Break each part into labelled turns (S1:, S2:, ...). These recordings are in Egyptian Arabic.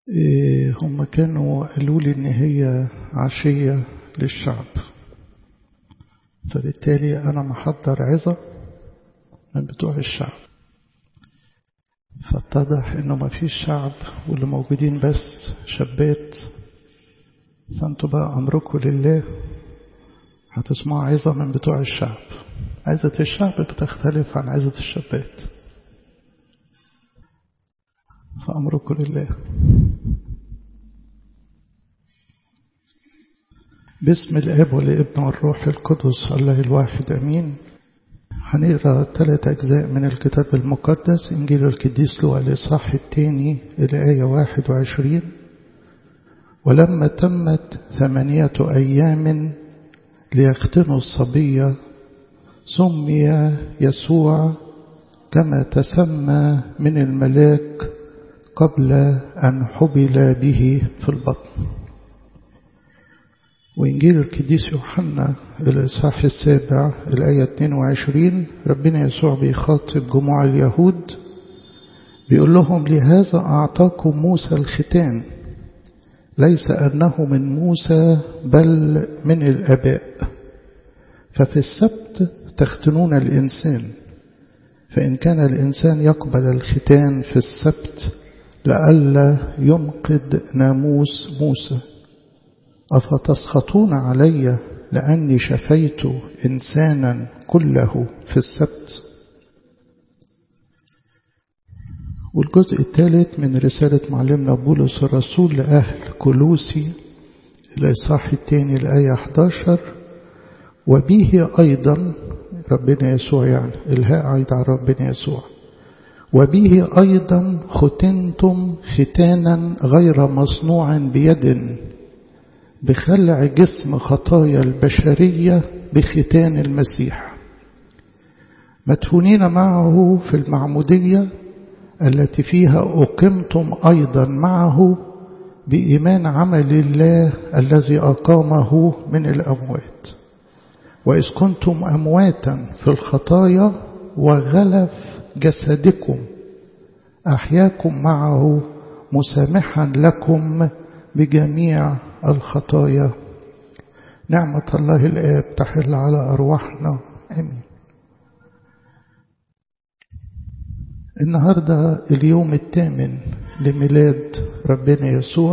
S1: إيه هم كانوا قالوا لي إن هي عشية للشعب فبالتالي أنا محضر عظة من بتوع الشعب فاتضح إنه ما فيش شعب واللي موجودين بس شابات فأنتوا بقى أمركم لله هتسمعوا عظة من بتوع الشعب عظة الشعب بتختلف عن عظة الشابات فأمركم لله باسم الاب والابن والروح القدس الله الواحد امين هنقرا ثلاث اجزاء من الكتاب المقدس انجيل القديس لوقا الاصحاح الثاني الايه 21 ولما تمت ثمانيه ايام ليختنوا الصبي سمي يسوع كما تسمى من الملاك قبل ان حبل به في البطن وإنجيل القديس يوحنا الإصحاح السابع الآية 22 ربنا يسوع بيخاطب جموع اليهود بيقول لهم لهذا أعطاكم موسى الختان ليس أنه من موسى بل من الآباء ففي السبت تختنون الإنسان فإن كان الإنسان يقبل الختان في السبت لئلا ينقض ناموس موسى أفتسخطون علي لأني شفيت إنسانا كله في السبت والجزء الثالث من رسالة معلمنا بولس الرسول لأهل كلوسي الإصحاح الثاني الآية 11 وبه أيضا ربنا يسوع يعني الهاء عيد على ربنا يسوع وبه أيضا ختنتم ختانا غير مصنوع بيد بخلع جسم خطايا البشرية بختان المسيح مدفونين معه في المعمودية التي فيها أقمتم أيضا معه بإيمان عمل الله الذي أقامه من الأموات وإذ كنتم أمواتا في الخطايا وغلف جسدكم أحياكم معه مسامحا لكم بجميع الخطايا نعمة الله الآب تحل على أرواحنا آمين النهاردة اليوم الثامن لميلاد ربنا يسوع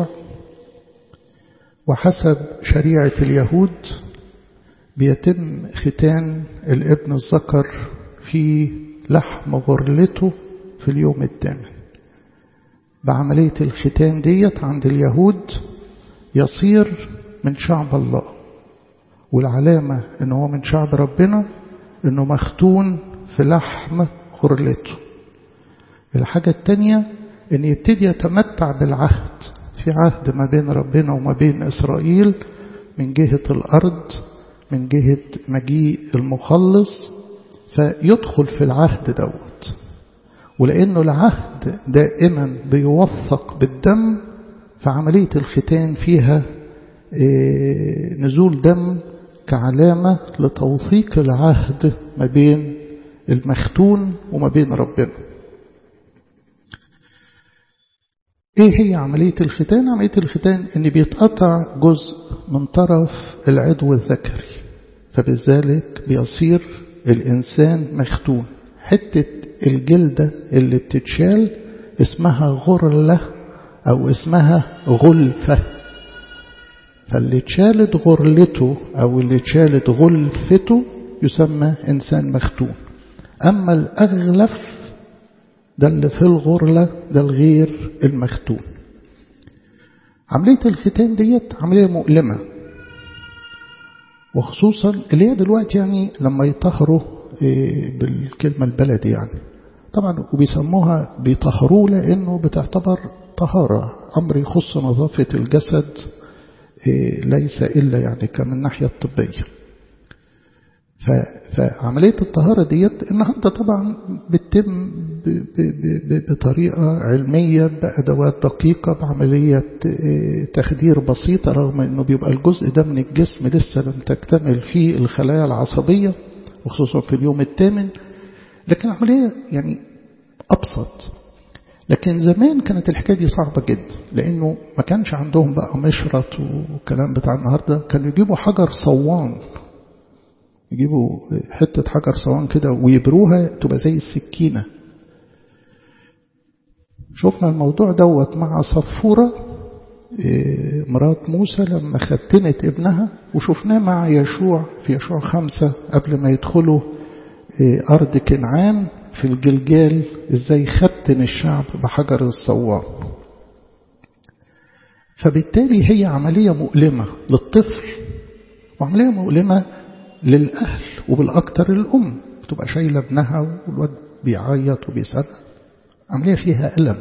S1: وحسب شريعة اليهود بيتم ختان الابن الذكر في لحم غرلته في اليوم الثامن بعملية الختان ديت عند اليهود يصير من شعب الله والعلامة ان هو من شعب ربنا انه مختون في لحم غرلته الحاجة التانية ان يبتدي يتمتع بالعهد في عهد ما بين ربنا وما بين اسرائيل من جهة الارض من جهة مجيء المخلص فيدخل في العهد دوت ولانه العهد دائما بيوثق بالدم فعملية الختان فيها نزول دم كعلامة لتوثيق العهد ما بين المختون وما بين ربنا ايه هي عملية الختان عملية الختان ان بيتقطع جزء من طرف العضو الذكري فبذلك بيصير الانسان مختون حتة الجلدة اللي بتتشال اسمها غرلة أو اسمها غلفة فاللي اتشالت غرلته أو اللي اتشالت غلفته يسمى إنسان مختون أما الأغلف ده اللي في الغرلة ده الغير المختون عملية الختان ديت عملية مؤلمة وخصوصا اللي هي دلوقتي يعني لما يطهروا بالكلمة البلدي يعني طبعا وبيسموها بيطهروه لأنه بتعتبر طهارة أمر يخص نظافة الجسد ليس إلا يعني كمن الناحية الطبية فعملية الطهارة ديت النهاردة طبعا بتتم بطريقة علمية بأدوات دقيقة بعملية تخدير بسيطة رغم أنه بيبقى الجزء ده من الجسم لسه لم تكتمل فيه الخلايا العصبية وخصوصا في اليوم الثامن لكن العملية يعني أبسط لكن لكن زمان كانت الحكاية دي صعبة جدا لأنه ما كانش عندهم بقى مشرط والكلام بتاع النهاردة كانوا يجيبوا حجر صوان يجيبوا حتة حجر صوان كده ويبروها تبقى زي السكينة شفنا الموضوع دوت مع صفورة مرات موسى لما ختنت ابنها وشفناه مع يشوع في يشوع خمسة قبل ما يدخلوا أرض كنعان في الجلجال ازاي ختن الشعب بحجر الصوان فبالتالي هي عملية مؤلمة للطفل وعملية مؤلمة للأهل وبالأكثر الأم تبقى شايلة ابنها والواد بيعيط وبيصرخ عملية فيها ألم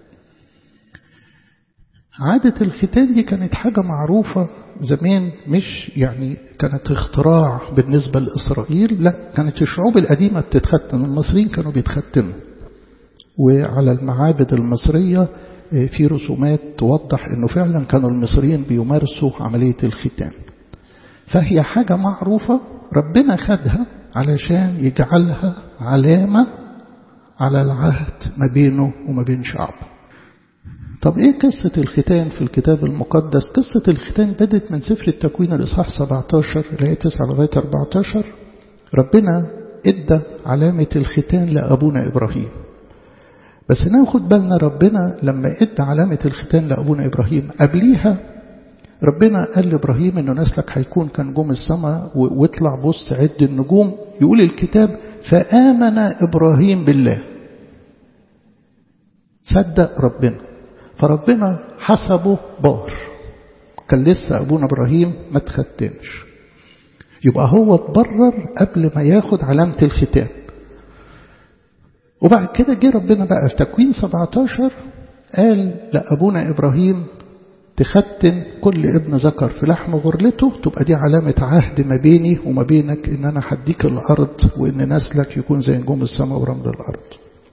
S1: عادة الختان دي كانت حاجة معروفة زمان مش يعني كانت اختراع بالنسبة لإسرائيل لا كانت الشعوب القديمة بتتختن المصريين كانوا بيتختنوا وعلى المعابد المصرية في رسومات توضح انه فعلا كانوا المصريين بيمارسوا عملية الختان فهي حاجة معروفة ربنا خدها علشان يجعلها علامة على العهد ما بينه وما بين شعبه طب ايه قصة الختان في الكتاب المقدس قصة الختان بدت من سفر التكوين الإصحاح 17 الآية 9 لغاية 14 ربنا ادى علامة الختان لأبونا إبراهيم بس ناخد بالنا ربنا لما ادى علامة الختان لأبونا إبراهيم قبليها ربنا قال لإبراهيم إنه نسلك هيكون كنجوم السماء واطلع بص عد النجوم يقول الكتاب فآمن إبراهيم بالله صدق ربنا فربنا حسبه بار كان لسه أبونا إبراهيم ما تختنش يبقى هو اتبرر قبل ما ياخد علامة الختان وبعد كده جه ربنا بقى في تكوين 17 قال لأبونا إبراهيم تختن كل ابن ذكر في لحم غرلته تبقى دي علامة عهد ما بيني وما بينك إن أنا هديك الأرض وإن نسلك يكون زي نجوم السماء ورمل الأرض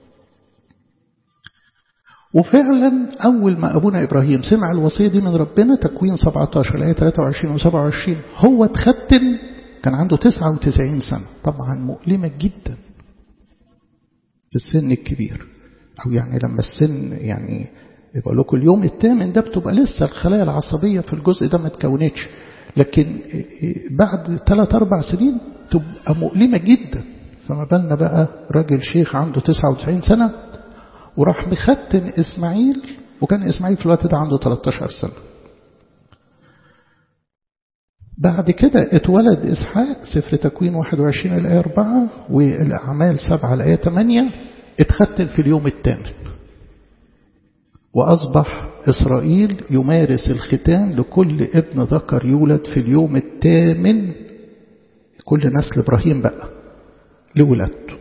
S1: وفعلا أول ما أبونا إبراهيم سمع الوصية دي من ربنا تكوين 17 الآية 23 و 27 هو اتختن كان عنده 99 سنة طبعا مؤلمة جدا في السن الكبير أو يعني لما السن يعني يبقى لكم اليوم الثامن ده بتبقى لسه الخلايا العصبية في الجزء ده ما تكونتش لكن بعد ثلاث أربع سنين تبقى مؤلمة جدا فما بالنا بقى راجل شيخ عنده 99 سنة وراح مختن إسماعيل وكان إسماعيل في الوقت ده عنده 13 سنة بعد كده اتولد إسحاق سفر تكوين 21 الآية 4 والأعمال 7 الآية 8 اتختن في اليوم الثامن وأصبح إسرائيل يمارس الختان لكل ابن ذكر يولد في اليوم الثامن كل نسل إبراهيم بقى لولادته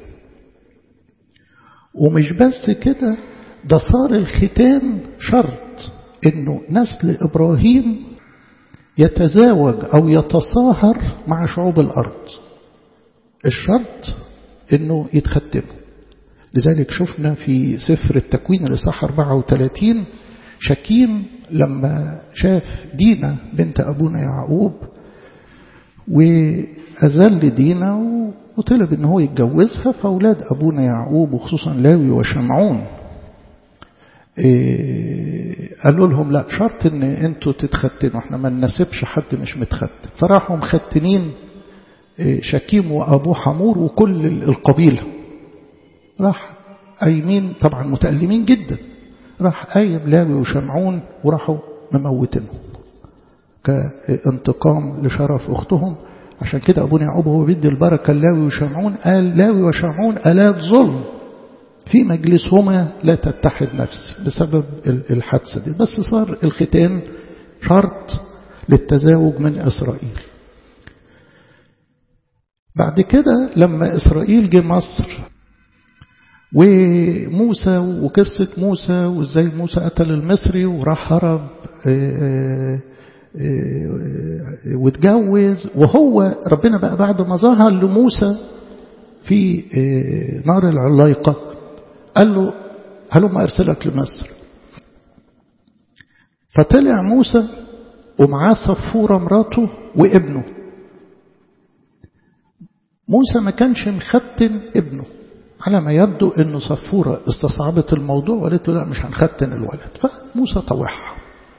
S1: ومش بس كده ده صار الختان شرط انه نسل ابراهيم يتزاوج او يتصاهر مع شعوب الارض الشرط انه يتختنوا لذلك شفنا في سفر التكوين الاصحاح 34 شكيم لما شاف دينا بنت ابونا يعقوب واذل دينا وطلب ان هو يتجوزها فاولاد ابونا يعقوب وخصوصا لاوي وشمعون إيه قالوا لهم لا شرط ان انتوا تتختنوا احنا ما نناسبش حد مش متختن فراحوا مختنين إيه شكيم وابوه حمور وكل القبيله راح قايمين طبعا متألمين جدا راح قايم لاوي وشمعون وراحوا مموتينهم كانتقام لشرف اختهم عشان كده أبونا يعقوب هو بيدي البركة لاوي وشمعون قال لاوي وشمعون ألات ظلم في مجلسهما لا تتحد نفسي بسبب الحادثة دي بس صار الختان شرط للتزاوج من إسرائيل بعد كده لما إسرائيل جه مصر وموسى وقصة موسى وازاي موسى قتل المصري وراح هرب واتجوز وهو ربنا بقى بعد ما ظهر لموسى في نار العلايقة قال له هلم أرسلك لمصر فطلع موسى ومعاه صفورة مراته وابنه موسى ما كانش مختن ابنه على ما يبدو أن صفورة استصعبت الموضوع وقالت له لا مش هنختن الولد فموسى طوعها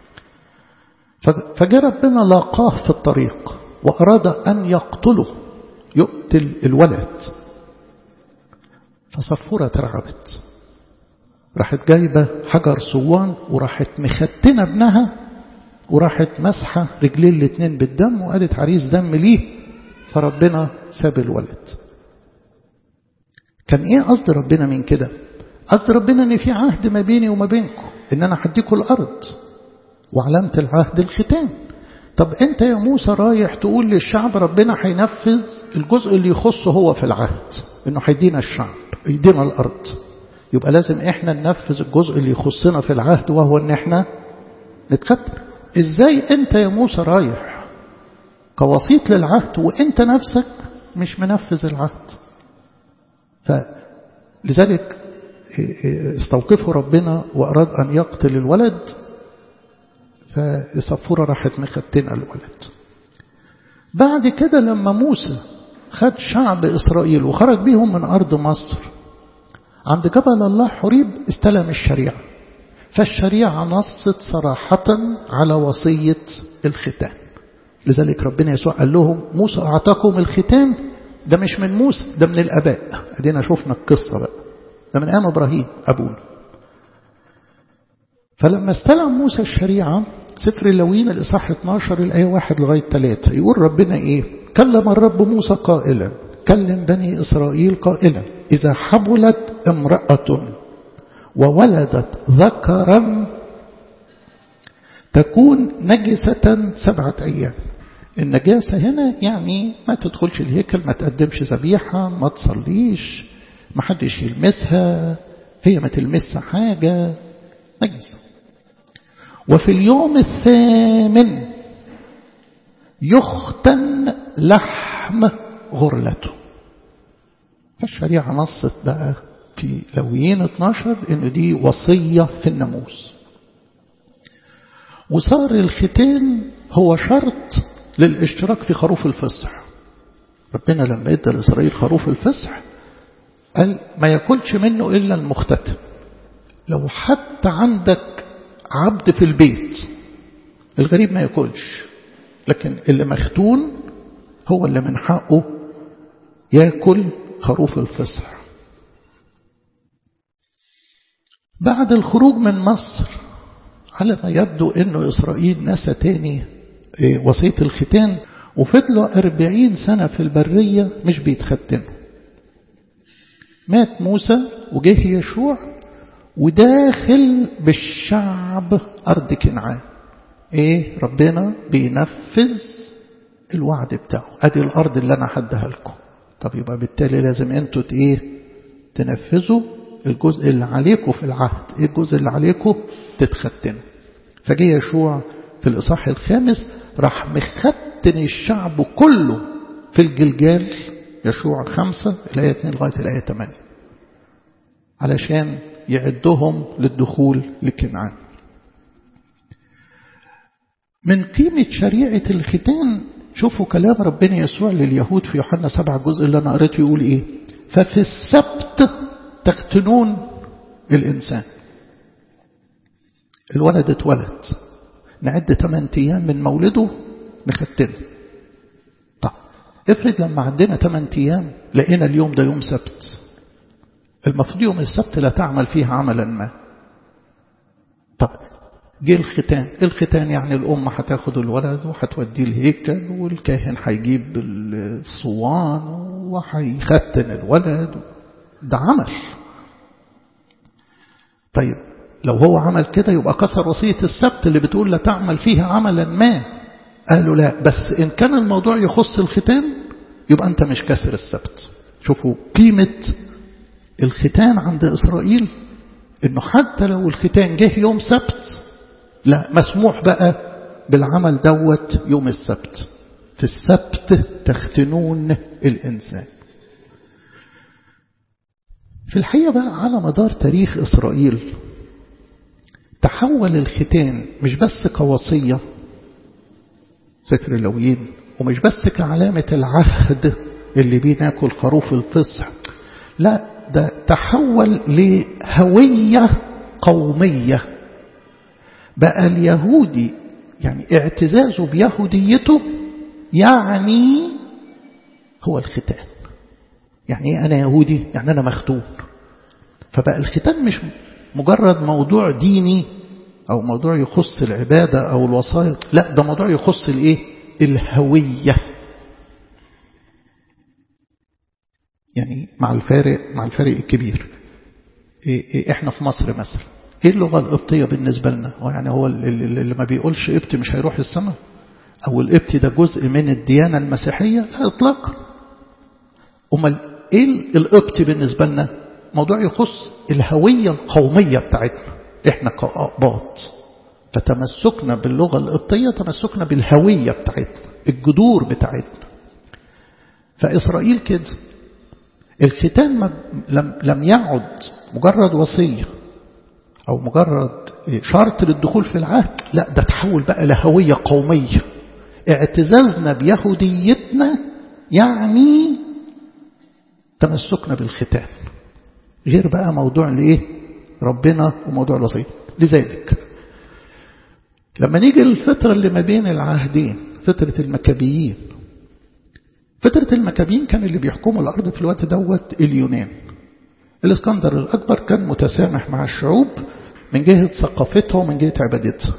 S1: فجاء ربنا لاقاه في الطريق وأراد أن يقتله يقتل الولد فصفورة ترعبت راحت جايبة حجر صوان وراحت مختنة ابنها وراحت مسحة رجلين الاتنين بالدم وقالت عريس دم ليه فربنا ساب الولد كان ايه قصد ربنا من كده قصد ربنا ان في عهد ما بيني وما بينكم ان انا هديكم الارض وعلامة العهد الختان طب انت يا موسى رايح تقول للشعب ربنا هينفذ الجزء اللي يخصه هو في العهد انه هيدينا الشعب يدينا الارض يبقى لازم احنا ننفذ الجزء اللي يخصنا في العهد وهو ان احنا نتختم ازاي انت يا موسى رايح كوسيط للعهد وانت نفسك مش منفذ العهد فلذلك استوقفه ربنا وأراد أن يقتل الولد فصفورة راحت مختنة الولد بعد كده لما موسى خد شعب إسرائيل وخرج بيهم من أرض مصر عند جبل الله حريب استلم الشريعة فالشريعة نصت صراحة على وصية الختان لذلك ربنا يسوع قال لهم موسى أعطاكم الختان ده مش من موسى ده من الأباء ادينا شفنا القصة بقى ده من أيام إبراهيم أبونا فلما استلم موسى الشريعة سفر اللوين الإصحاح 12 الآية 1 لغاية 3 يقول ربنا إيه كلم الرب موسى قائلا كلم بني إسرائيل قائلا إذا حبلت امرأة وولدت ذكرا تكون نجسة سبعة أيام النجاسة هنا يعني ما تدخلش الهيكل ما تقدمش ذبيحة ما تصليش ما حدش يلمسها هي ما تلمسها حاجة نجسة وفي اليوم الثامن يختن لحم غرلته فالشريعة نصت بقى في لويين 12 ان دي وصية في الناموس وصار الختان هو شرط للاشتراك في خروف الفصح ربنا لما ادى لإسرائيل خروف الفصح قال ما ياكلش منه إلا المختتم لو حتى عندك عبد في البيت الغريب ما ياكلش لكن اللي مختون هو اللي من حقه ياكل خروف الفصح بعد الخروج من مصر على ما يبدو انه اسرائيل نسى تاني وصية الختان وفضلوا أربعين سنة في البرية مش بيتختنوا مات موسى وجه يشوع وداخل بالشعب أرض كنعان إيه ربنا بينفذ الوعد بتاعه أدي الأرض اللي أنا حدها لكم طب يبقى بالتالي لازم أنتوا إيه تنفذوا الجزء اللي عليكم في العهد إيه الجزء اللي عليكم تتختنوا فجه يشوع في الإصحاح الخامس راح مختن الشعب كله في الجلجال يشوع خمسة الآية 2 لغاية الآية 8 علشان يعدهم للدخول لكنعان من قيمة شريعة الختان شوفوا كلام ربنا يسوع لليهود في يوحنا سبعة الجزء اللي أنا قريته يقول إيه ففي السبت تختنون الإنسان الولد اتولد نعد 8 أيام من مولده نختنه طب افرض لما عندنا 8 أيام لقينا اليوم ده يوم سبت المفروض يوم السبت لا تعمل فيه عملا ما طب جه الختان الختان يعني الأم هتاخد الولد وهتوديه الهيكل والكاهن هيجيب الصوان وهيختن الولد ده عمل طيب لو هو عمل كده يبقى كسر وصية السبت اللي بتقول لا تعمل فيها عملا ما قالوا لا بس إن كان الموضوع يخص الختان يبقى أنت مش كسر السبت شوفوا قيمة الختان عند إسرائيل إنه حتى لو الختان جه يوم سبت لا مسموح بقى بالعمل دوت يوم السبت في السبت تختنون الإنسان في الحقيقة بقى على مدار تاريخ إسرائيل تحول الختان مش بس كوصية سفر اللويين ومش بس كعلامة العهد اللي بيه ناكل خروف الفصح لا ده تحول لهوية قومية بقى اليهودي يعني اعتزازه بيهوديته يعني هو الختان يعني ايه انا يهودي يعني انا مختون فبقى الختان مش مجرد موضوع ديني او موضوع يخص العبادة او الوصايا لا ده موضوع يخص الايه الهوية يعني مع الفارق مع الفارق الكبير إيه إيه احنا في مصر مثلا ايه اللغة القبطية بالنسبة لنا يعني هو اللي ما بيقولش قبطي مش هيروح السماء او القبطي ده جزء من الديانة المسيحية لا اطلاقا امال ايه القبطي بالنسبة لنا موضوع يخص الهوية القومية بتاعتنا احنا كأقباط فتمسكنا باللغة القبطية تمسكنا بالهوية بتاعتنا الجذور بتاعتنا فإسرائيل كده الختان لم, لم يعد مجرد وصية أو مجرد شرط للدخول في العهد لا ده تحول بقى لهوية قومية اعتزازنا بيهوديتنا يعني تمسكنا بالختان غير بقى موضوع الايه ربنا وموضوع الوصية لذلك لما نيجي الفترة اللي ما بين العهدين فترة المكابيين فترة المكابيين كان اللي بيحكموا الأرض في الوقت دوت اليونان الإسكندر الأكبر كان متسامح مع الشعوب من جهة ثقافتها ومن جهة عبادتها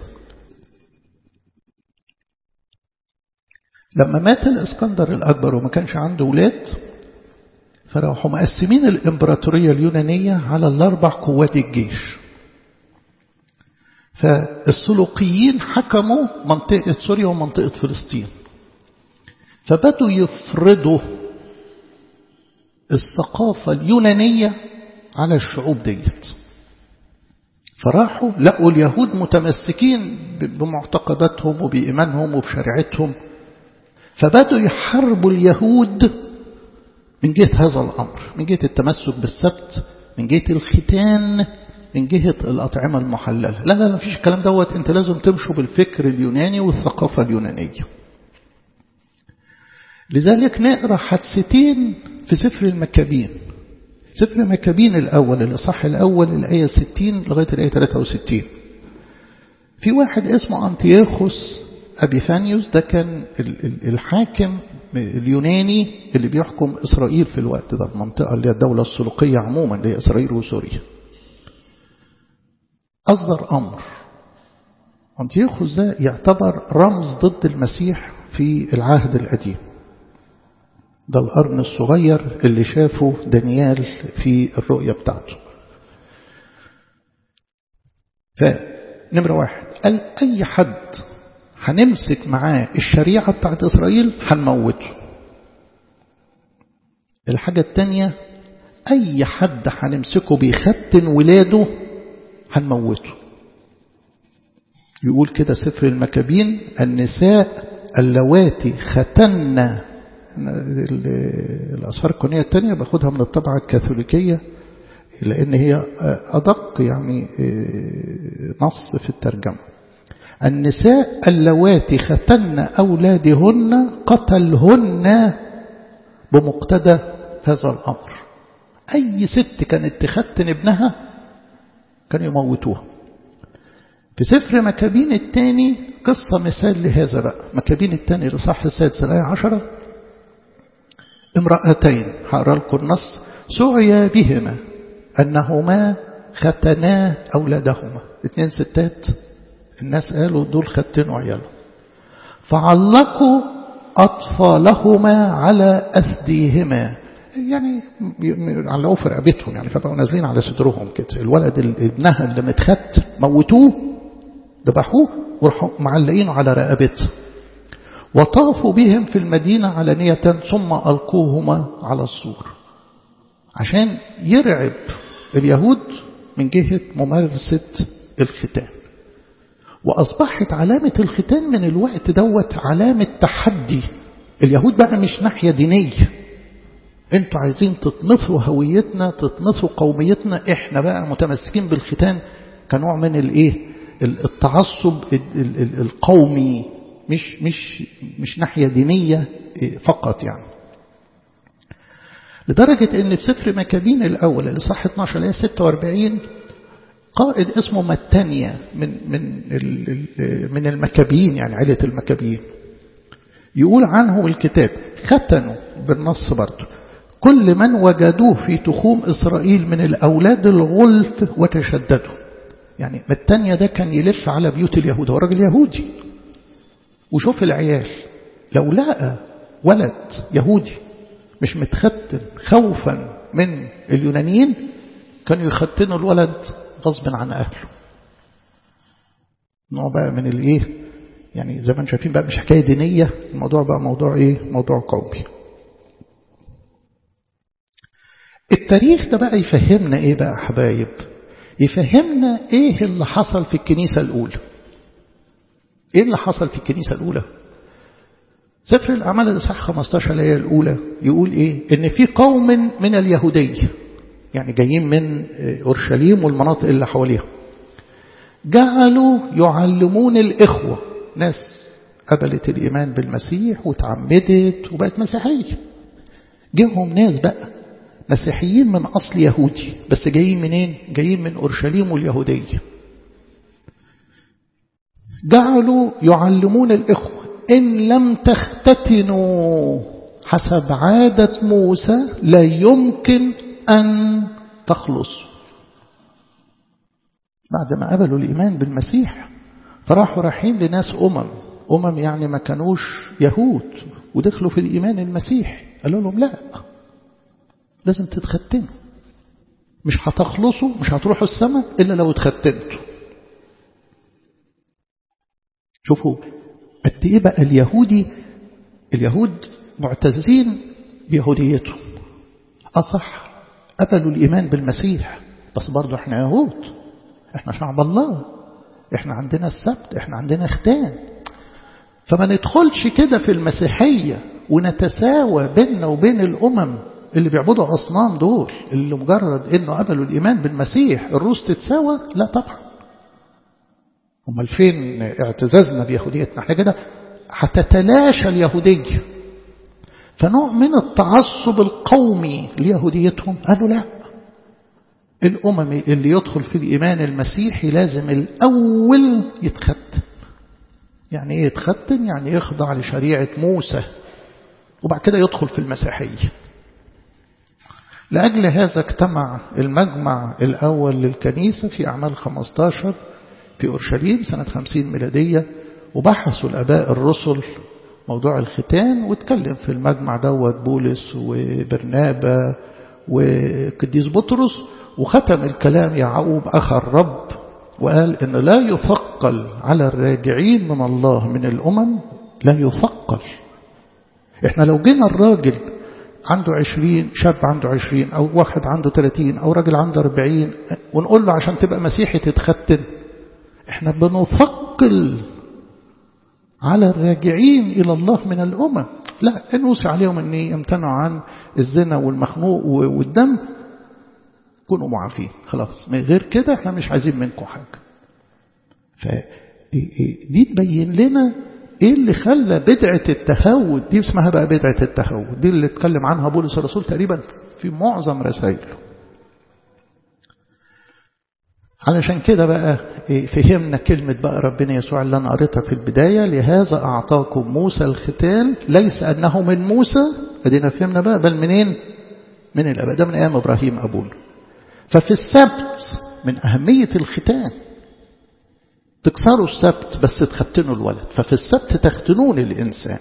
S1: لما مات الإسكندر الأكبر وما كانش عنده ولاد فراحوا مقسمين الإمبراطورية اليونانية على الأربع قوات الجيش فالسلوقيين حكموا منطقة سوريا ومنطقة فلسطين فبدوا يفرضوا الثقافة اليونانية على الشعوب ديت فراحوا لقوا اليهود متمسكين بمعتقداتهم وبإيمانهم وبشريعتهم فبدوا يحاربوا اليهود من جهة هذا الأمر من جهة التمسك بالسبت من جهة الختان من جهة الأطعمة المحللة لا لا لا فيش الكلام دوت انت لازم تمشوا بالفكر اليوناني والثقافة اليونانية لذلك نقرأ حادثتين في سفر المكابين سفر المكابين الأول الإصحاح الأول الآية 60 لغاية الآية 63 في واحد اسمه أنتياخوس أبيفانيوس ده كان الحاكم اليوناني اللي بيحكم إسرائيل في الوقت ده المنطقة اللي هي الدولة السلوقية عموما اللي هي إسرائيل وسوريا أصدر أمر أنتيوخوس ده يعتبر رمز ضد المسيح في العهد القديم ده القرن الصغير اللي شافه دانيال في الرؤية بتاعته فنمرة واحد قال أي حد هنمسك معاه الشريعة بتاعت إسرائيل هنموته الحاجة التانية أي حد هنمسكه بيختن ولاده هنموته يقول كده سفر المكابين النساء اللواتي ختن الأسفار الكونية التانية باخدها من الطبعة الكاثوليكية لأن هي أدق يعني نص في الترجمة النساء اللواتي ختن أولادهن قتلهن بمقتضى هذا الأمر أي ست كانت تختن ابنها كانوا يموتوها في سفر مكابين الثاني قصة مثال لهذا بقى مكابين الثاني لصح السادس الآية عشرة امرأتين هقرا لكم النص سعي بهما أنهما ختنا أولادهما اثنين ستات الناس قالوا دول ختنوا عيالهم فعلقوا أطفالهما على أثديهما يعني علقوه في رقبتهم يعني فبقوا نازلين على صدرهم كده الولد ابنها اللي متخت موتوه ذبحوه وراحوا معلقينه على رقبته وطافوا بهم في المدينة علانية ثم ألقوهما على السور عشان يرعب اليهود من جهة ممارسة الختان وأصبحت علامة الختان من الوقت دوت علامة تحدي اليهود بقى مش ناحية دينية انتوا عايزين تطمسوا هويتنا تطمسوا قوميتنا احنا بقى متمسكين بالختان كنوع من الايه التعصب القومي مش مش مش ناحية دينية فقط يعني لدرجة ان في سفر مكابين الاول اللي صح 12 اللي هي 46 قائد اسمه متانيا من من من المكابيين يعني عائلة المكابيين يقول عنه الكتاب ختنوا بالنص برضه كل من وجدوه في تخوم إسرائيل من الأولاد الغلف وتشددوا يعني متانيا ده كان يلف على بيوت اليهود هو راجل يهودي وشوف العيال لو لقى ولد يهودي مش متختن خوفا من اليونانيين كانوا يختنوا الولد غصب عن أهله نوع بقى من الايه يعني زي ما انتم شايفين بقى مش حكايه دينيه الموضوع بقى موضوع ايه موضوع قومي التاريخ ده بقى يفهمنا ايه بقى حبايب يفهمنا ايه اللي حصل في الكنيسه الاولى ايه اللي حصل في الكنيسه الاولى سفر الاعمال الاصحاح 15 الايه الاولى يقول ايه ان في قوم من اليهوديه يعني جايين من اورشليم والمناطق اللي حواليها جعلوا يعلمون الإخوة ناس قبلت الإيمان بالمسيح وتعمدت وبقت مسيحية جيهم ناس بقى مسيحيين من أصل يهودي بس جايين منين؟ جايين من أورشليم واليهودية جعلوا يعلمون الإخوة إن لم تختتنوا حسب عادة موسى لا يمكن أن تخلصوا بعد ما قبلوا الإيمان بالمسيح فراحوا رايحين لناس أمم أمم يعني ما كانوش يهود ودخلوا في الإيمان المسيح قالوا لهم لا لازم تتختنوا مش هتخلصوا مش هتروحوا السماء إلا لو اتختنتوا شوفوا قد إيه بقى اليهودي اليهود معتزين بيهوديتهم أصح قبلوا الإيمان بالمسيح بس برضو احنا يهود احنا شعب الله احنا عندنا السبت احنا عندنا ختان فما ندخلش كده في المسيحية ونتساوى بيننا وبين الأمم اللي بيعبدوا أصنام دول اللي مجرد انه قبلوا الإيمان بالمسيح الروس تتساوى لا طبعا امال فين اعتزازنا بيهوديتنا احنا كده هتتلاشى اليهودية فنوع من التعصب القومي ليهوديتهم قالوا لا الأمم اللي يدخل في الإيمان المسيحي لازم الأول يتختن يعني إيه يتختن يعني يخضع لشريعة موسى وبعد كده يدخل في المسيحية لأجل هذا اجتمع المجمع الأول للكنيسة في أعمال 15 في أورشليم سنة 50 ميلادية وبحثوا الأباء الرسل موضوع الختان واتكلم في المجمع دوت بولس وبرنابا وقديس بطرس وختم الكلام يعقوب أخ الرب وقال إن لا يثقل على الراجعين من الله من الأمم لا يثقل إحنا لو جينا الراجل عنده عشرين شاب عنده عشرين أو واحد عنده ثلاثين أو راجل عنده أربعين ونقول له عشان تبقى مسيحي تتختن إحنا بنثقل على الراجعين إلى الله من الأمم لا نوصي عليهم أن يمتنعوا عن الزنا والمخنوق والدم كونوا معافين خلاص من غير كده احنا مش عايزين منكم حاجة فدي تبين لنا ايه اللي خلى بدعة التهود دي اسمها بقى بدعة التهود دي اللي اتكلم عنها بولس الرسول تقريبا في معظم رسائله علشان كده بقى فهمنا كلمة بقى ربنا يسوع اللي أنا قريتها في البداية لهذا أعطاكم موسى الختان ليس أنه من موسى ادينا فهمنا بقى بل منين من الأباء ده من أيام إبراهيم أبونا ففي السبت من أهمية الختان تكسروا السبت بس تختنوا الولد ففي السبت تختنون الإنسان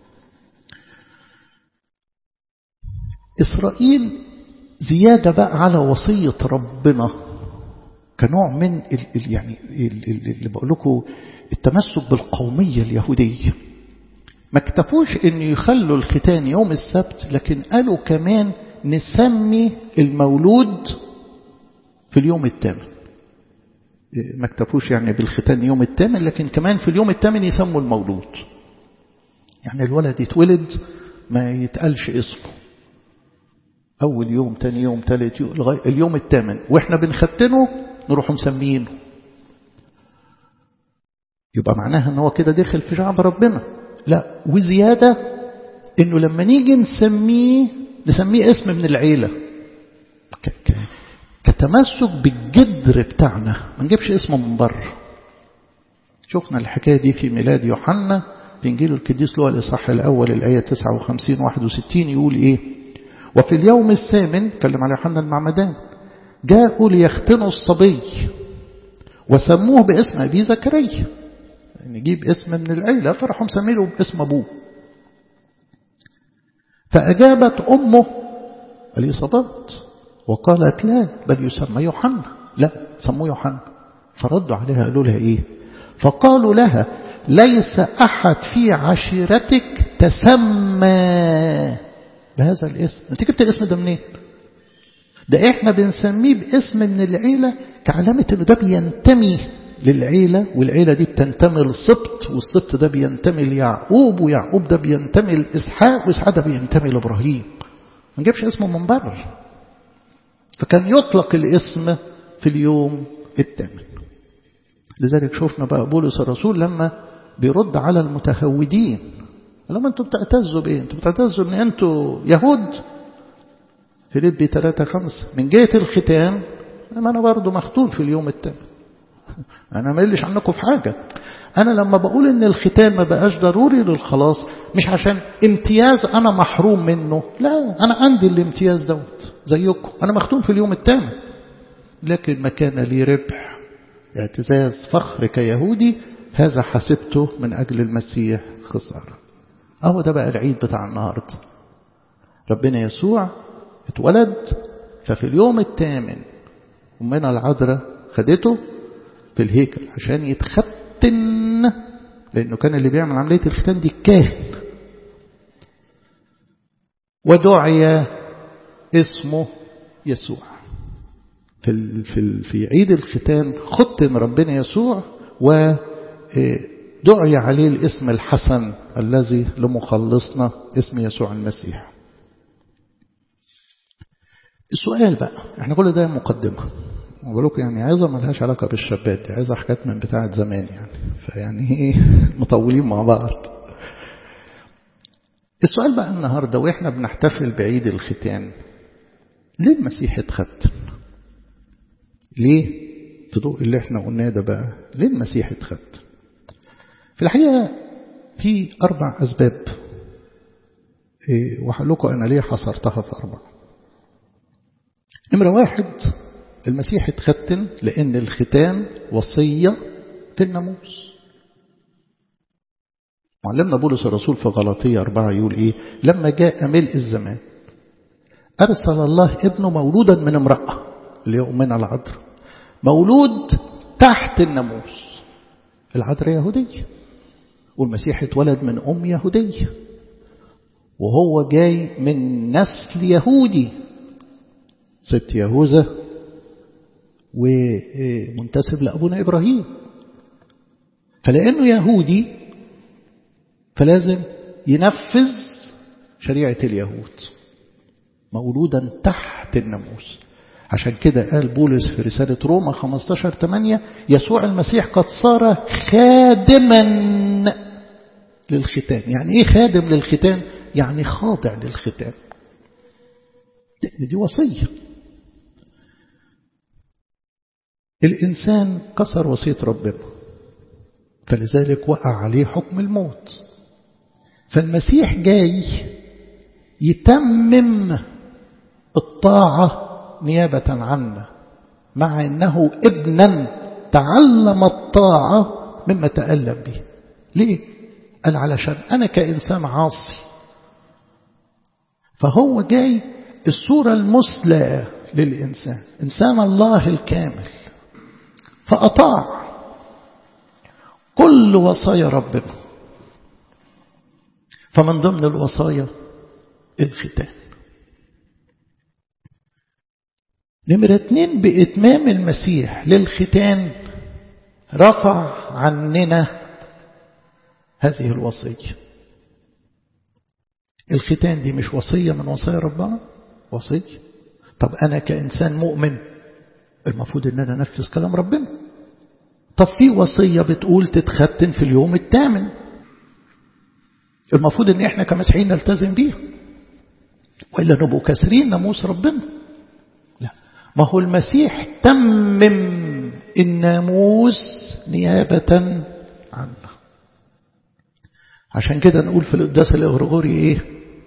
S1: إسرائيل زيادة بقى على وصية ربنا كنوع من ال ال يعني ال اللي بقول لكم التمسك بالقومية اليهودية ما اكتفوش ان يخلوا الختان يوم السبت لكن قالوا كمان نسمي المولود في اليوم الثامن ما اكتفوش يعني بالختان يوم الثامن لكن كمان في اليوم الثامن يسموا المولود يعني الولد يتولد ما يتقالش اسمه أول يوم تاني يوم تالت يوم لغاية اليوم الثامن وإحنا بنختنه نروح مسمينه يبقى معناها ان هو كده داخل في شعب ربنا لا وزيادة انه لما نيجي نسميه نسميه اسم من العيلة كتمسك بالجدر بتاعنا ما نجيبش اسمه من بره شفنا الحكاية دي في ميلاد يوحنا في إنجيل القديس لوقا الإصحاح الأول الآية 59 61 يقول إيه وفي اليوم الثامن كلم على يوحنا المعمدان جاءوا ليختنوا الصبي وسموه باسم أبي زكريا نجيب اسم من العيلة فراحوا مسمينه باسم أبوه فأجابت أمه اليصابات وقالت لا بل يسمى يوحنا لا سموه يوحنا فردوا عليها قالوا لها إيه فقالوا لها ليس أحد في عشيرتك تسمى بهذا الاسم انت جبت الاسم ده منين ده احنا بنسميه باسم من العيلة كعلامة انه ده بينتمي للعيلة والعيلة دي بتنتمي للسبط والسبط ده بينتمي ليعقوب ويعقوب ده بينتمي لإسحاق وإسحاق ده بينتمي لإبراهيم ما نجيبش اسمه من بره فكان يطلق الاسم في اليوم الثامن لذلك شفنا بقى بولس الرسول لما بيرد على المتهودين لما انتوا بتعتزوا بايه انتوا بتعتزوا ان انتوا يهود فيليبي 3 5 من جهة الختان ما انا برضو مختون في اليوم الثامن انا ما قلش عنكم في حاجة انا لما بقول ان الختان ما بقاش ضروري للخلاص مش عشان امتياز انا محروم منه لا انا عندي الامتياز دوت زيكم انا مختون في اليوم الثامن لكن ما كان لي ربح اعتزاز فخر كيهودي هذا حسبته من أجل المسيح خسارة أهو ده بقى العيد بتاع النهاردة ربنا يسوع اتولد ففي اليوم الثامن أمنا العذراء خدته في الهيكل عشان يتختن لأنه كان اللي بيعمل عملية الختان دي الكاهن ودعي اسمه يسوع في في في عيد الختان ختن ربنا يسوع ودعي عليه الاسم الحسن الذي لمخلصنا اسم يسوع المسيح السؤال بقى احنا كل ده مقدمة بقول لكم يعني عايزة ملهاش علاقة بالشابات دي عايزة حاجات من بتاعة زمان يعني فيعني ايه مطولين مع بعض السؤال بقى النهاردة واحنا بنحتفل بعيد الختان ليه المسيح اتختن ليه في ضوء اللي احنا قلناه ده بقى ليه المسيح اتختن في الحقيقة في أربع أسباب إيه وهقول لكم أنا ليه حصرتها في أربعة نمرة واحد المسيح اتختن لأن الختان وصية في الناموس معلمنا بولس الرسول في غلطية أربعة يقول إيه لما جاء ملء الزمان أرسل الله ابنه مولودا من امرأة اللي هو من العذراء مولود تحت الناموس العذراء يهودية والمسيح اتولد من أم يهودية وهو جاي من نسل يهودي ست يهوذا ومنتسب لأبونا إبراهيم فلأنه يهودي فلازم ينفذ شريعة اليهود مولودا تحت الناموس عشان كده قال بولس في رسالة روما 15 8 يسوع المسيح قد صار خادما للختان يعني ايه خادم للختان يعني خاضع للختان دي وصية الإنسان كسر وصية ربنا فلذلك وقع عليه حكم الموت فالمسيح جاي يتمم الطاعة نيابة عنا مع أنه ابنا تعلم الطاعة مما تألم به ليه؟ قال علشان أنا كإنسان عاصي فهو جاي الصورة المثلى للإنسان إنسان الله الكامل فأطاع كل وصايا ربنا فمن ضمن الوصايا الختان نمرة اتنين بإتمام المسيح للختان رفع عننا هذه الوصية الختان دي مش وصية من وصايا ربنا وصية طب أنا كإنسان مؤمن المفروض أن أنا أنفذ كلام ربنا طب في وصية بتقول تتختن في اليوم الثامن المفروض ان احنا كمسيحيين نلتزم بيها وإلا نبقوا كاسرين ناموس ربنا لا ما هو المسيح تمم الناموس نيابة عنا عشان كده نقول في القداس الإغرغوري إيه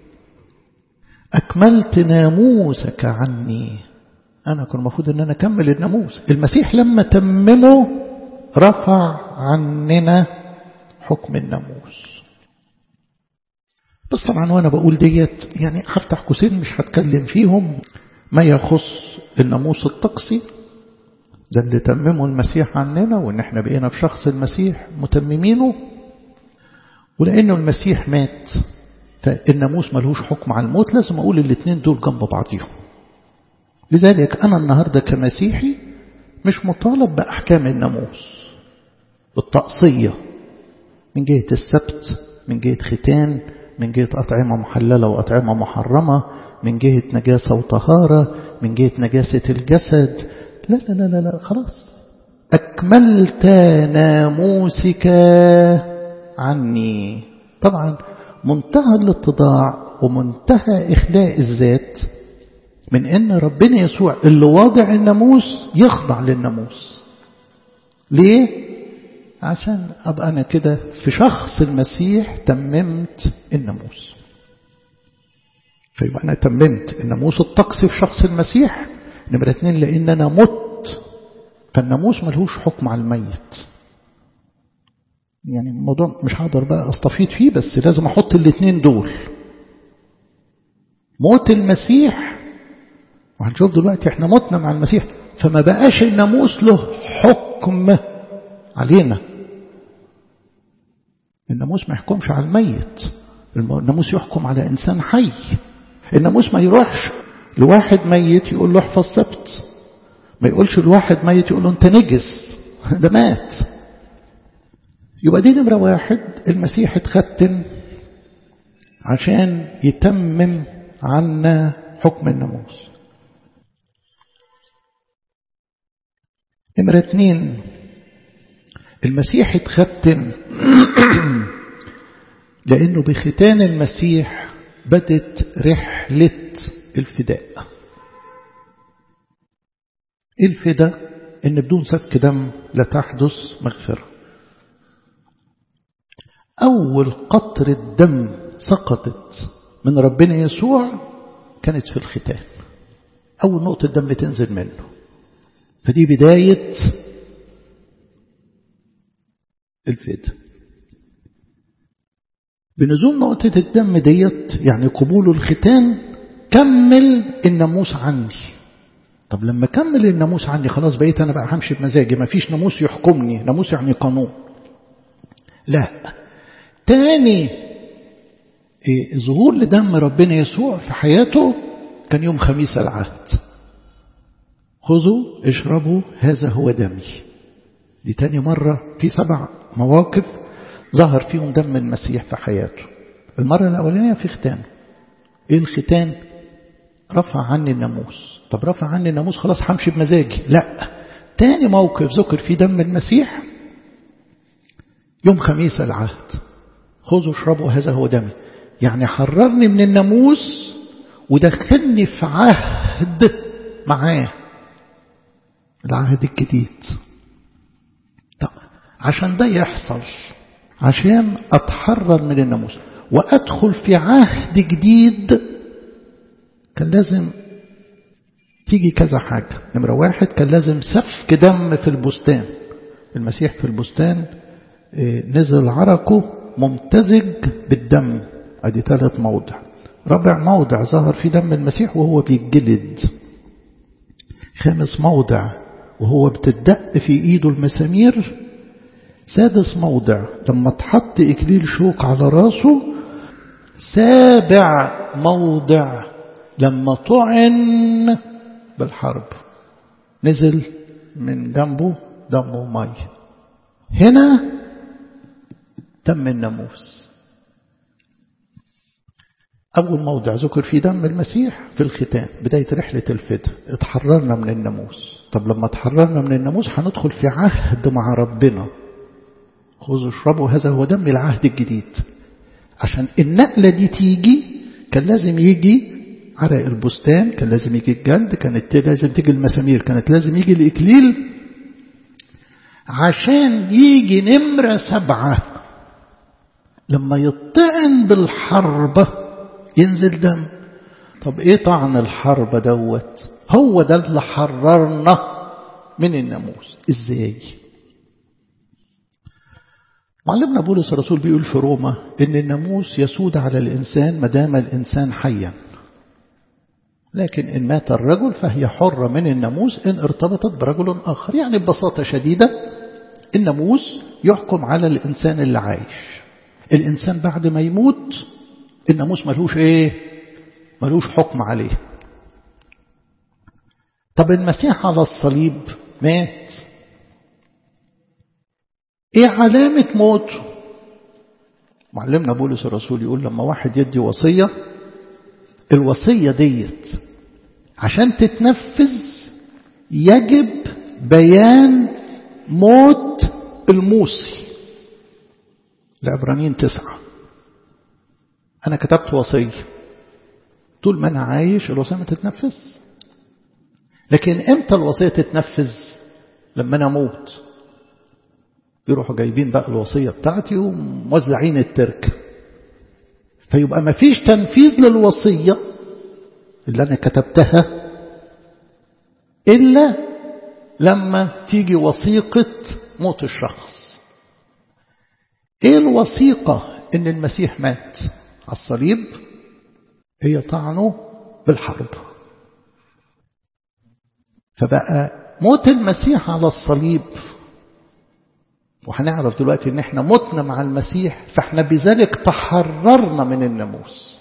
S1: أكملت ناموسك عني أنا كان المفروض أن أنا أكمل الناموس المسيح لما تممه رفع عننا حكم الناموس بس طبعا وأنا بقول ديت يعني هفتح قوسين مش هتكلم فيهم ما يخص الناموس الطقسي ده اللي تممه المسيح عننا وإن احنا بقينا في شخص المسيح متممينه ولأنه المسيح مات فالناموس ملهوش حكم على الموت لازم أقول الاثنين دول جنب بعضيهم لذلك أنا النهاردة كمسيحي مش مطالب بأحكام الناموس بالتقصية من جهة السبت من جهة ختان من جهة أطعمة محللة وأطعمة محرمة من جهة نجاسة وطهارة من جهة نجاسة الجسد لا لا لا لا, لا خلاص أكملت ناموسك عني طبعا منتهى الاتضاع ومنتهى إخلاء الذات من أن ربنا يسوع اللي واضع الناموس يخضع للناموس ليه؟ عشان أبقى أنا كده في شخص المسيح تممت الناموس فيبقى أنا تممت الناموس الطقسي في شخص المسيح نمرة اتنين لأن أنا مت فالناموس ملهوش حكم على الميت يعني الموضوع مش هقدر بقى استفيد فيه بس لازم احط الاثنين دول موت المسيح وهنشوف دلوقتي احنا متنا مع المسيح فما بقاش الناموس له حكم علينا الناموس ما يحكمش على الميت الناموس يحكم على انسان حي الناموس ما يروحش لواحد ميت يقول له احفظ سبت ما يقولش لواحد ميت يقول له انت نجس ده مات يبقى دي نمرة واحد المسيح اتختن عشان يتمم عنا حكم الناموس نمرة اتنين المسيح اتختن لأنه بختان المسيح بدت رحلة الفداء الفداء ان بدون سفك دم لا تحدث مغفره أول قطرة دم سقطت من ربنا يسوع كانت في الختان أول نقطة دم تنزل منه فدي بداية الفداء بنزول نقطة الدم ديت يعني قبول الختان كمل الناموس عني طب لما كمل الناموس عني خلاص بقيت أنا بقى همشي بمزاجي ما فيش ناموس يحكمني ناموس يعني قانون لا تاني إيه ظهور لدم ربنا يسوع في حياته كان يوم خميس العهد خذوا اشربوا هذا هو دمي دي تاني مرة في سبع مواقف ظهر فيهم دم المسيح في حياته المرة الأولانية في ختان ايه الختان رفع عني الناموس طب رفع عني الناموس خلاص همشي بمزاجي لا تاني موقف ذكر فيه دم المسيح يوم خميس العهد خذوا اشربوا هذا هو دمي يعني حررني من الناموس ودخلني في عهد معاه العهد الجديد طب عشان ده يحصل عشان أتحرر من الناموس وأدخل في عهد جديد كان لازم تيجي كذا حاجة نمرة واحد كان لازم سفك دم في البستان المسيح في البستان نزل عرقه ممتزج بالدم ادي ثالث موضع رابع موضع ظهر في دم المسيح وهو بيتجلد خامس موضع وهو بتدق في ايده المسامير سادس موضع لما اتحط اكليل شوك على راسه سابع موضع لما طعن بالحرب نزل من جنبه دم ومي هنا تم الناموس أول موضع ذكر فيه دم المسيح في الختان بداية رحلة الفداء اتحررنا من الناموس طب لما اتحررنا من الناموس هندخل في عهد مع ربنا خذوا اشربوا هذا هو دم العهد الجديد عشان النقلة دي تيجي كان لازم يجي عرق البستان كان لازم يجي الجلد كانت لازم تيجي المسامير كانت لازم يجي الإكليل عشان يجي نمرة سبعة لما يطعن بالحربة ينزل دم طب ايه طعن الحربة دوت هو ده اللي حررنا من الناموس ازاي معلمنا بولس الرسول بيقول في روما ان الناموس يسود على الانسان ما دام الانسان حيا لكن ان مات الرجل فهي حرة من الناموس ان ارتبطت برجل اخر يعني ببساطة شديدة الناموس يحكم على الانسان اللي عايش الانسان بعد ما يموت الناموس ملوش ايه ملوش حكم عليه طب المسيح على الصليب مات ايه علامة موته معلمنا بولس الرسول يقول لما واحد يدي وصية الوصية ديت عشان تتنفذ يجب بيان موت الموصي العبرانيين تسعة أنا كتبت وصية طول ما أنا عايش الوصية ما تتنفذ لكن إمتى الوصية تتنفذ لما أنا أموت يروحوا جايبين بقى الوصية بتاعتي وموزعين الترك فيبقى ما فيش تنفيذ للوصية اللي أنا كتبتها إلا لما تيجي وثيقة موت الشخص إيه الوثيقة إن المسيح مات على الصليب هي طعنه بالحرب فبقى موت المسيح على الصليب وهنعرف دلوقتي ان احنا متنا مع المسيح فاحنا بذلك تحررنا من الناموس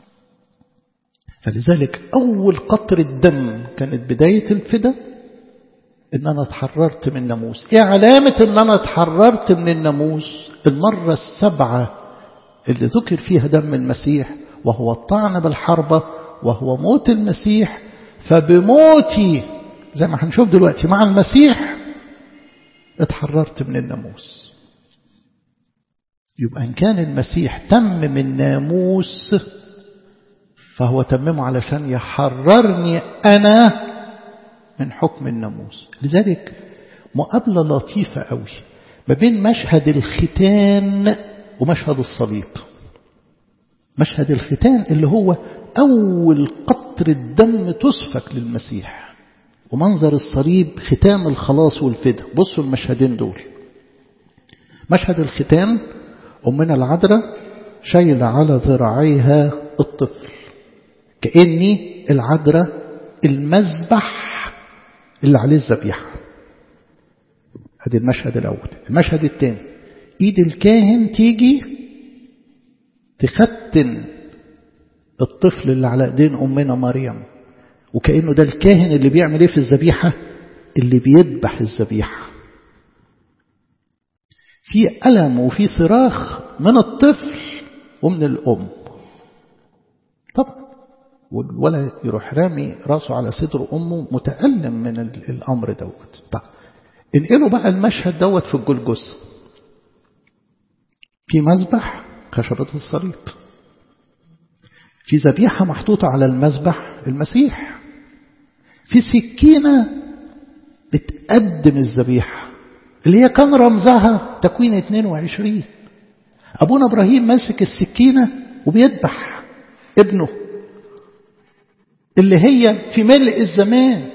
S1: فلذلك اول قطر الدم كانت بداية الفدا ان انا اتحررت من الناموس ايه علامة ان انا اتحررت من الناموس المرة السبعة اللي ذكر فيها دم المسيح وهو الطعن بالحربة وهو موت المسيح فبموتي زي ما هنشوف دلوقتي مع المسيح اتحررت من الناموس يبقى إن كان المسيح تمم الناموس فهو تممه علشان يحررني أنا من حكم الناموس لذلك مقابلة لطيفة قوي ما بين مشهد الختان ومشهد الصليب مشهد الختان اللي هو أول قطر الدم تسفك للمسيح ومنظر الصليب ختام الخلاص والفدا بصوا المشهدين دول مشهد الختام أمنا العذراء شايلة على ذراعيها الطفل كأني العذراء المذبح اللي عليه الذبيحة هذا المشهد الأول المشهد الثاني إيد الكاهن تيجي تختن الطفل اللي على ايدين أمنا مريم وكأنه ده الكاهن اللي بيعمل ايه في الذبيحة اللي بيذبح الذبيحة في ألم وفي صراخ من الطفل ومن الأم طبعا ولا يروح رامي راسه على صدر أمه متألم من الأمر دوت طب انقلوا بقى المشهد دوت في الجلجس في مذبح خشبة الصليب في ذبيحة محطوطة على المذبح المسيح في سكينة بتقدم الذبيحة اللي هي كان رمزها تكوين 22 أبونا إبراهيم ماسك السكينة وبيذبح ابنه اللي هي في ملء الزمان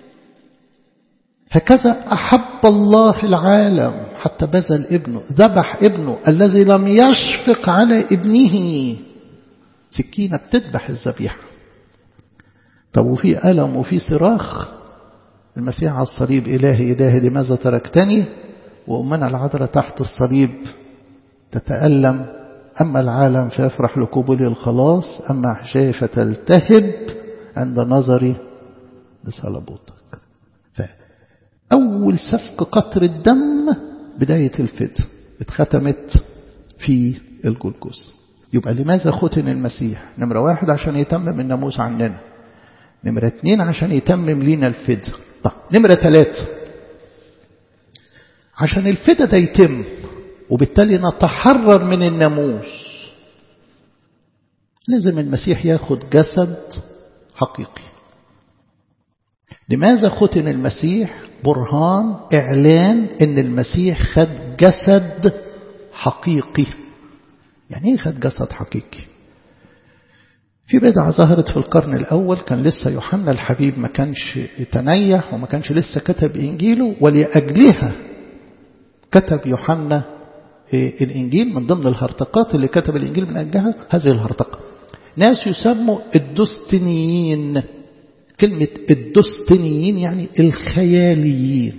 S1: هكذا أحب الله العالم حتى بذل ابنه ذبح ابنه الذي لم يشفق على ابنه سكينة بتذبح الذبيحة طب وفي ألم وفي صراخ المسيح على الصليب إلهي إلهي لماذا تركتني وأمنا العذراء تحت الصليب تتألم أما العالم فيفرح لقبول الخلاص أما أحشائي فتلتهب عند نظري لصلبوتك فأول سفك قطر الدم بداية الفدء اتختمت في الجلجوس يبقى لماذا ختن المسيح نمرة واحد عشان يتمم الناموس عننا نمرة اتنين عشان يتمم لينا الفدء طب نمرة ثلاثة عشان الفدء ده يتم وبالتالي نتحرر من الناموس لازم المسيح ياخد جسد حقيقي لماذا ختن المسيح برهان إعلان أن المسيح خد جسد حقيقي يعني ايه خد جسد حقيقي في بدعة ظهرت في القرن الأول كان لسه يوحنا الحبيب ما كانش تنيح وما كانش لسه كتب إنجيله ولأجلها كتب يوحنا الإنجيل من ضمن الهرطقات اللي كتب الإنجيل من أجلها هذه الهرطقة ناس يسموا الدستنيين كلمة الدستنيين يعني الخياليين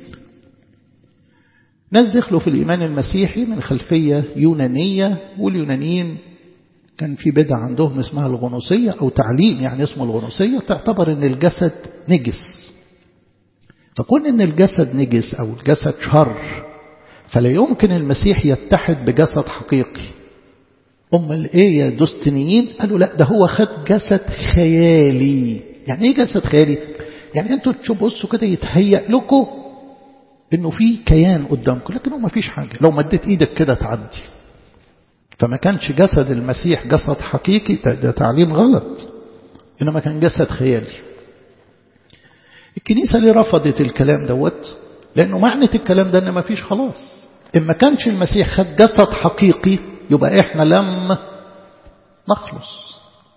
S1: ناس دخلوا في الإيمان المسيحي من خلفية يونانية واليونانيين كان في بدع عندهم اسمها الغنوصية أو تعليم يعني اسمه الغنوصية تعتبر أن الجسد نجس فكون أن الجسد نجس أو الجسد شر فلا يمكن المسيح يتحد بجسد حقيقي أمال إيه يا دستنيين قالوا لا ده هو خد جسد خيالي يعني إيه جسد خيالي يعني أنتوا تبصوا كده يتهيأ لكم إنه في كيان قدامكم لكن هو ما فيش حاجة لو مديت إيدك كده تعدي فما كانش جسد المسيح جسد حقيقي ده تعليم غلط إنما كان جسد خيالي الكنيسة ليه رفضت الكلام دوت لأنه معنى الكلام ده إن ما فيش خلاص إن ما كانش المسيح خد جسد حقيقي يبقى إحنا لم نخلص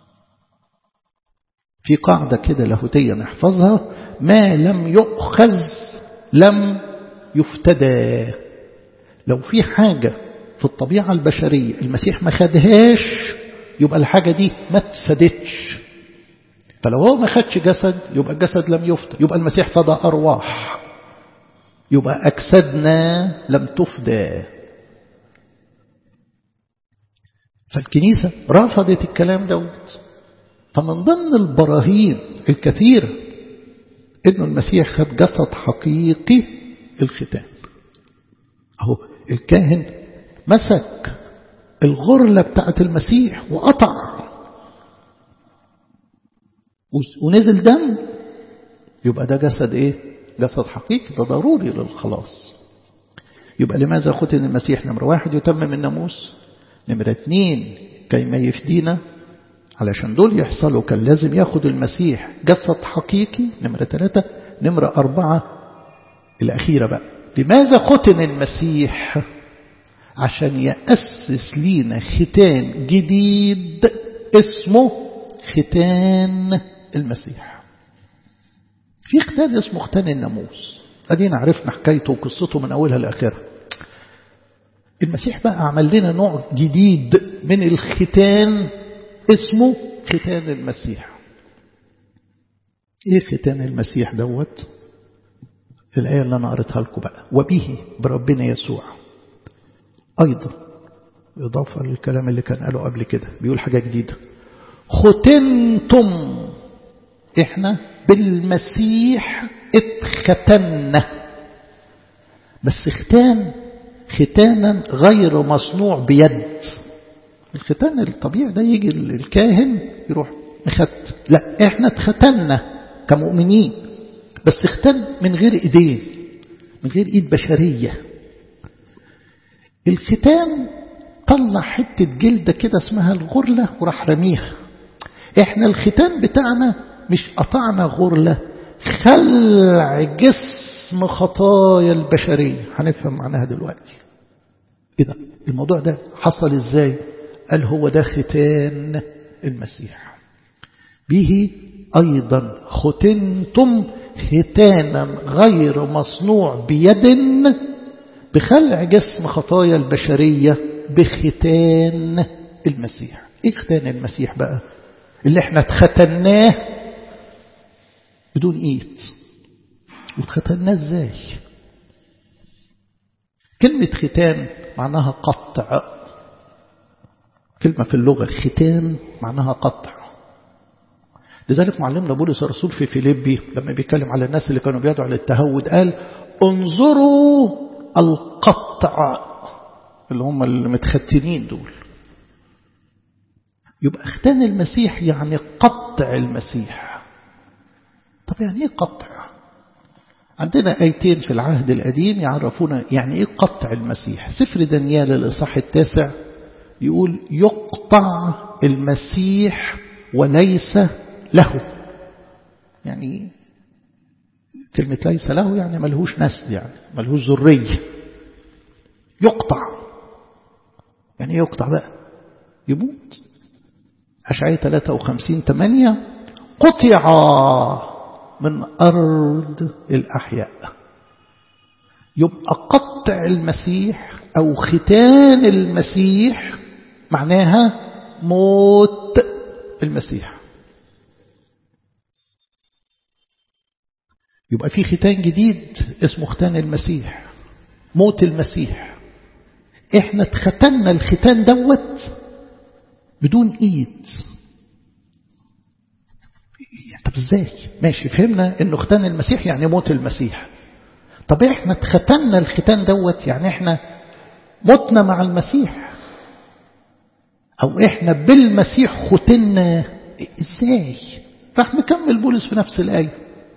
S1: في قاعدة كده لاهوتية نحفظها ما لم يؤخذ لم يفتدى لو في حاجة في الطبيعة البشرية المسيح ما خدهاش يبقى الحاجة دي ما اتفدتش فلو هو ما خدش جسد يبقى الجسد لم يفدى يبقى المسيح فدى أرواح يبقى أجسادنا لم تفدى فالكنيسة رفضت الكلام دوت فمن ضمن البراهين الكثيرة إنه المسيح خد جسد حقيقي الختان أهو الكاهن مسك الغرلة بتاعت المسيح وقطع ونزل دم يبقى ده جسد ايه جسد حقيقي ده ضروري للخلاص يبقى لماذا ختن المسيح نمرة واحد يتمم الناموس نمرة اتنين كيما يفدينا علشان دول يحصلوا كان لازم ياخد المسيح جسد حقيقي نمرة ثلاثة نمرة أربعة الأخيرة بقى لماذا ختن المسيح عشان يأسس لينا ختان جديد اسمه ختان المسيح في ختان اسمه ختان الناموس ادينا عرفنا حكايته وقصته من أولها لآخرها المسيح بقى عمل لنا نوع جديد من الختان اسمه ختان المسيح ايه ختان المسيح دوت الآية اللي أنا قريتها لكم بقى وبه بربنا يسوع أيضا إضافة للكلام اللي كان قاله قبل كده بيقول حاجة جديدة ختنتم إحنا بالمسيح اتختنا بس ختان ختانا غير مصنوع بيد الختان الطبيعي ده يجي الكاهن يروح مخت لا احنا اتختنا كمؤمنين بس ختان من غير ايدين من غير ايد بشرية الختان طلع حتة جلدة كده اسمها الغرلة وراح رميها احنا الختان بتاعنا مش قطعنا غرلة خلع جسم خطايا البشرية هنفهم معناها دلوقتي ايه ده الموضوع ده حصل ازاي قال هو ده ختان المسيح به أيضا ختنتم ختانا غير مصنوع بيد بخلع جسم خطايا البشرية بختان المسيح ايه ختان المسيح بقى اللي احنا اتختناه بدون ايد واتختناه ازاي كلمة ختان معناها قطع كلمة في اللغة ختان معناها قطع لذلك معلمنا بولس الرسول في فيليبي لما بيتكلم على الناس اللي كانوا بيدعوا للتهود قال انظروا القطع اللي هم المتختنين دول يبقى ختان المسيح يعني قطع المسيح طب يعني ايه قطع عندنا ايتين في العهد القديم يعرفونا يعني ايه قطع المسيح سفر دانيال الاصحاح التاسع يقول يقطع المسيح وليس له يعني كلمة ليس له يعني ملهوش نسل يعني ملهوش ذرية يقطع يعني يقطع بقى يموت أشعية 53 8 قطع من أرض الأحياء يبقى قطع المسيح أو ختان المسيح معناها موت المسيح يبقى في ختان جديد اسمه ختان المسيح موت المسيح احنا اتختنا الختان دوت بدون ايد طب ازاي ماشي فهمنا انه ختان المسيح يعني موت المسيح طب احنا اتختنا الختان دوت يعني احنا متنا مع المسيح او احنا بالمسيح ختنا ازاي راح مكمل بولس في نفس الايه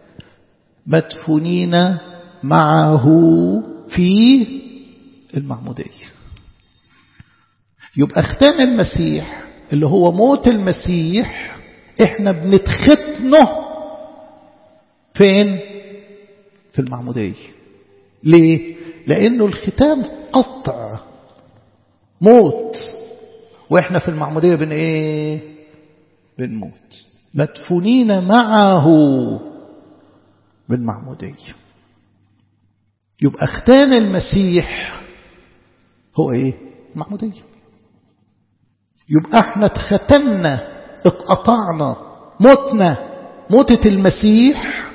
S1: مدفونين معه في المعموديه يبقى ختان المسيح اللي هو موت المسيح احنا بنتختنه فين في المعمودية ليه لانه الختان قطع موت واحنا في المعمودية بن ايه بنموت مدفونين معه بالمعمودية يبقى ختان المسيح هو ايه المعمودية يبقى احنا اتختنا اتقطعنا متنا موتة المسيح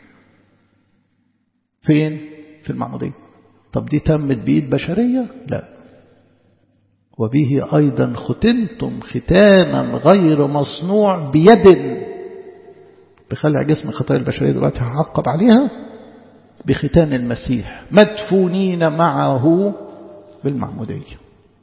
S1: فين في المعمودية طب دي تمت بإيد بشرية لا وبه أيضا ختنتم ختانا غير مصنوع بيد بخلع جسم خطايا البشرية دلوقتي هعقب عليها بختان المسيح مدفونين معه بالمعمودية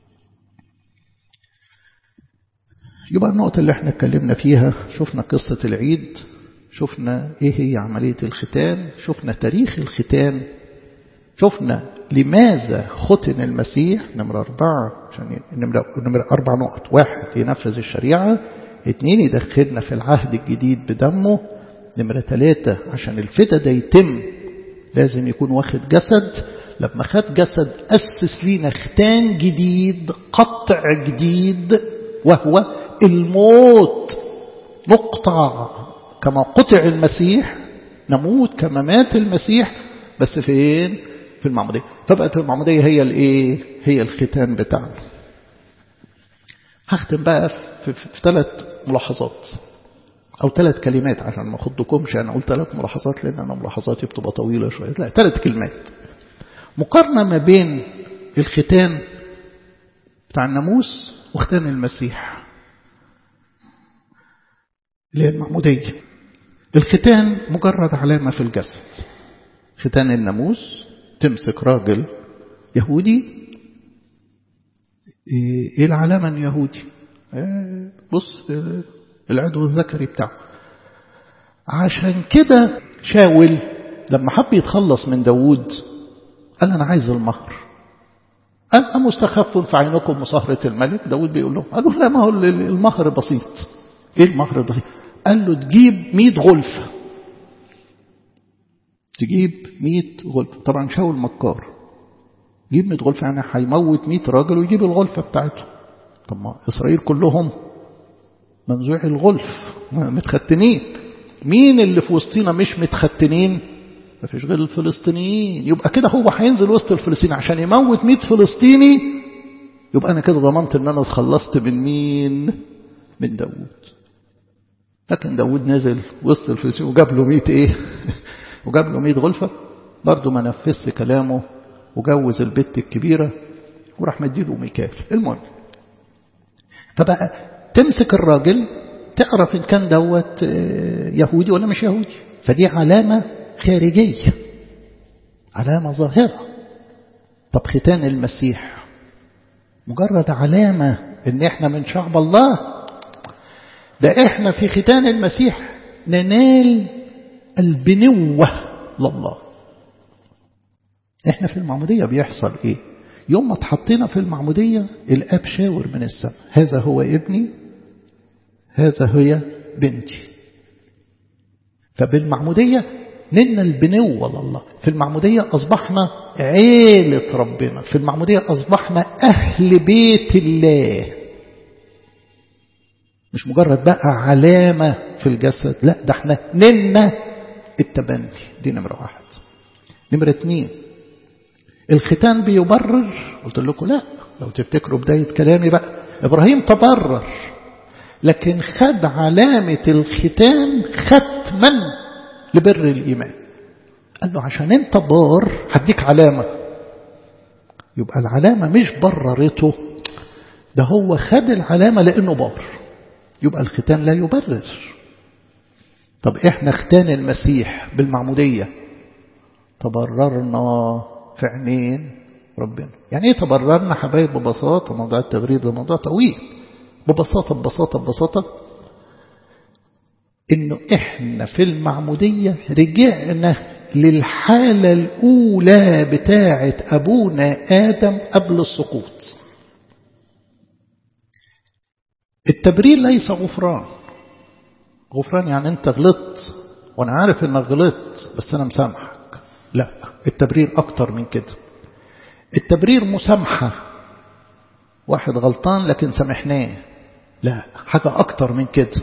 S1: يبقى النقطة اللي احنا اتكلمنا فيها شفنا قصة العيد شفنا ايه هي عملية الختان شفنا تاريخ الختان شفنا لماذا ختن المسيح نمرة أربعة عشان نمرة, نمرة أربع نقط واحد ينفذ الشريعة اثنين يدخلنا في العهد الجديد بدمه نمرة ثلاثة عشان الفدا ده يتم لازم يكون واخد جسد لما خد جسد أسس لينا ختان جديد قطع جديد وهو الموت نقطع كما قطع المسيح نموت كما مات المسيح بس فين في المعمودية فبقت المعمودية هي الايه هي الختان بتاعنا هختم بقى في, في, في ثلاث ملاحظات أو ثلاث كلمات عشان ما أخدكمش أنا أقول ثلاث ملاحظات لأن أنا ملاحظاتي بتبقى طويلة شوية لا ثلاث كلمات مقارنة ما بين الختان بتاع الناموس وختان المسيح اللي هي المعمودية الختان مجرد علامة في الجسد ختان الناموس تمسك راجل يهودي ايه العلامة انه يهودي بص العضو الذكري بتاعه عشان كده شاول لما حب يتخلص من داوود قال أنا عايز المهر قال أمستخف في عينكم مصاهرة الملك داود بيقول له قالوا لا ما هو المهر بسيط ايه المهر البسيط قال له تجيب 100 غلفة تجيب 100 غلفة طبعا شاول مكار جيب 100 غلفة يعني هيموت 100 راجل ويجيب الغلفة بتاعته طب ما إسرائيل كلهم منزوع الغلف متختنين مين اللي في وسطينا مش متختنين ما فيش غير الفلسطينيين يبقى كده هو هينزل وسط الفلسطينيين عشان يموت 100 فلسطيني يبقى أنا كده ضمنت ان أنا اتخلصت من مين من داوود لكن داوود نزل وسط الفلسطينيين وجاب له 100 ايه وجاب له 100 غلفة برضه ما نفذش كلامه وجوز البت الكبيرة وراح مديله ميكال المهم فبقى تمسك الراجل تعرف إن كان دوت يهودي ولا مش يهودي فدي علامة خارجية علامة ظاهرة طب ختان المسيح مجرد علامة ان احنا من شعب الله ده احنا في ختان المسيح ننال البنوة لله احنا في المعمودية بيحصل ايه يوم ما اتحطينا في المعمودية الاب شاور من السماء هذا هو ابني هذا هي بنتي فبالمعمودية نلنا البنوة لله في المعمودية أصبحنا عيلة ربنا في المعمودية أصبحنا أهل بيت الله مش مجرد بقى علامة في الجسد لا ده احنا نلنا التبني دي نمرة واحد نمرة اتنين الختان بيبرر قلت لكم لا لو تفتكروا بداية كلامي بقى إبراهيم تبرر لكن خد علامة الختان ختما لبر الإيمان قال له عشان انت بار هديك علامة يبقى العلامة مش بررته ده هو خد العلامة لأنه بار يبقى الختان لا يبرر طب احنا ختان المسيح بالمعمودية تبررنا في عينين ربنا يعني ايه تبررنا حبايب ببساطة موضوع التغرير ده موضوع طويل ببساطة ببساطة ببساطة انه احنا في المعمودية رجعنا للحالة الاولى بتاعة ابونا ادم قبل السقوط التبرير ليس غفران غفران يعني انت غلطت وانا عارف انك غلطت بس انا مسامحك لا التبرير اكتر من كده التبرير مسامحة واحد غلطان لكن سامحناه لا حاجة أكتر من كده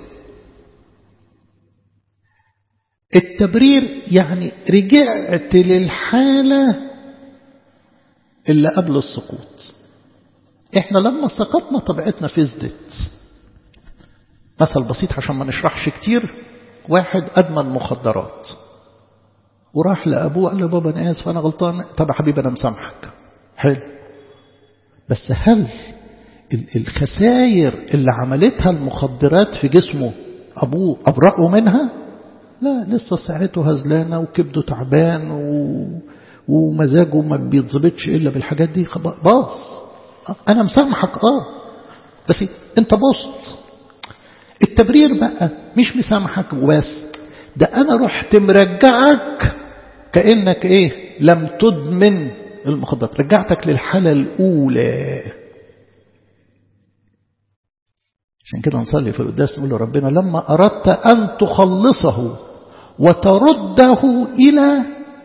S1: التبرير يعني رجعت للحالة اللي قبل السقوط احنا لما سقطنا طبيعتنا فزدت مثل بسيط عشان ما نشرحش كتير واحد أدمن مخدرات وراح لأبوه قال له بابا أنا آسف أنا غلطان طب يا حبيبي أنا مسامحك حلو بس هل الخسائر اللي عملتها المخدرات في جسمه أبوه أبرأه منها لا لسه صحته هزلانة وكبده تعبان و... ومزاجه ما بيتظبطش إلا بالحاجات دي باص أنا مسامحك آه بس أنت بصت التبرير بقى مش مسامحك وبس ده أنا رحت مرجعك كأنك إيه لم تدمن المخدرات رجعتك للحالة الأولى عشان كده نصلي في القداس نقول لربنا لما أردت أن تخلصه وترده إلى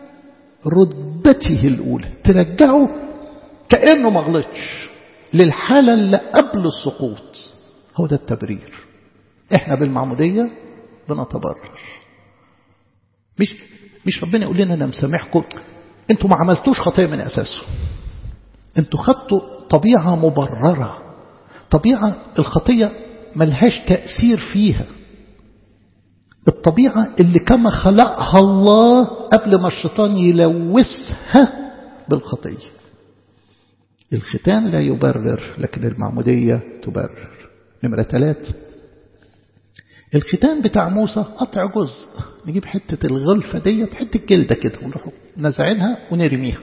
S1: ردته الأولى ترجعه كأنه ما غلطش للحالة اللي قبل السقوط هو ده التبرير احنا بالمعمودية بنتبرر مش مش ربنا يقول لنا انا مسامحكم انتوا ما عملتوش خطيه من اساسه انتوا خدتوا طبيعه مبرره طبيعه الخطيه ملهاش تاثير فيها الطبيعه اللي كما خلقها الله قبل ما الشيطان يلوثها بالخطيه الختان لا يبرر لكن المعموديه تبرر نمره ثلاثه الختان بتاع موسى قطع جزء نجيب حتة الغلفة ديت حتة جلدة كده ونروح نزعينها ونرميها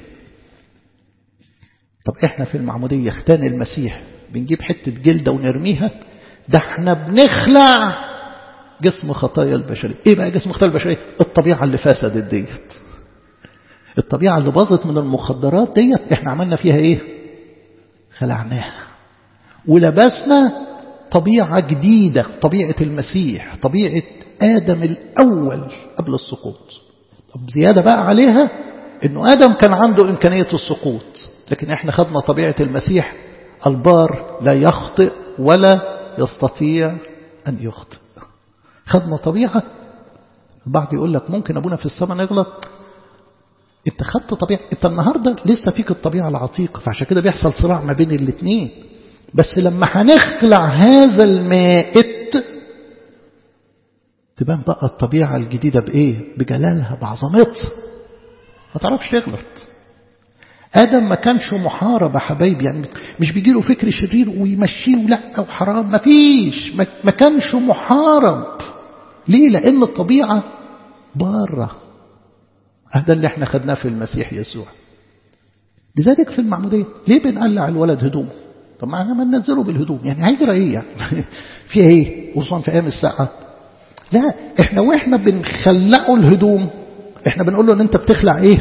S1: طب احنا في المعمودية ختان المسيح بنجيب حتة جلدة ونرميها ده احنا بنخلع جسم خطايا البشرية ايه بقى جسم خطايا البشرية الطبيعة اللي فسدت ديت الطبيعة اللي باظت من المخدرات ديت احنا عملنا فيها ايه خلعناها ولبسنا طبيعة جديدة طبيعة المسيح طبيعة آدم الأول قبل السقوط طب زيادة بقى عليها أنه آدم كان عنده إمكانية السقوط لكن إحنا خدنا طبيعة المسيح البار لا يخطئ ولا يستطيع أن يخطئ خدنا طبيعة البعض يقول لك ممكن أبونا في السماء نغلط انت خدت طبيعة انت النهاردة لسه فيك الطبيعة العتيقة فعشان كده بيحصل صراع ما بين الاثنين بس لما هنخلع هذا المائت تبان بقى الطبيعة الجديدة بإيه بجلالها بعظمتها ما تعرفش تغلط آدم ما كانش محارب يا حبايبي يعني مش بيجي له فكر شرير ويمشيه ولا وحرام ما فيش ما كانش محارب ليه لأن الطبيعة بره هذا اللي احنا خدناه في المسيح يسوع لذلك في المعمودية ليه بنقلع الولد هدومه طب ما احنا ما ننزله بالهدوم يعني هيجرى ايه يعني فيها ايه خصوصا في ايام الساعه لا احنا واحنا بنخلعه الهدوم احنا بنقول له ان انت بتخلع ايه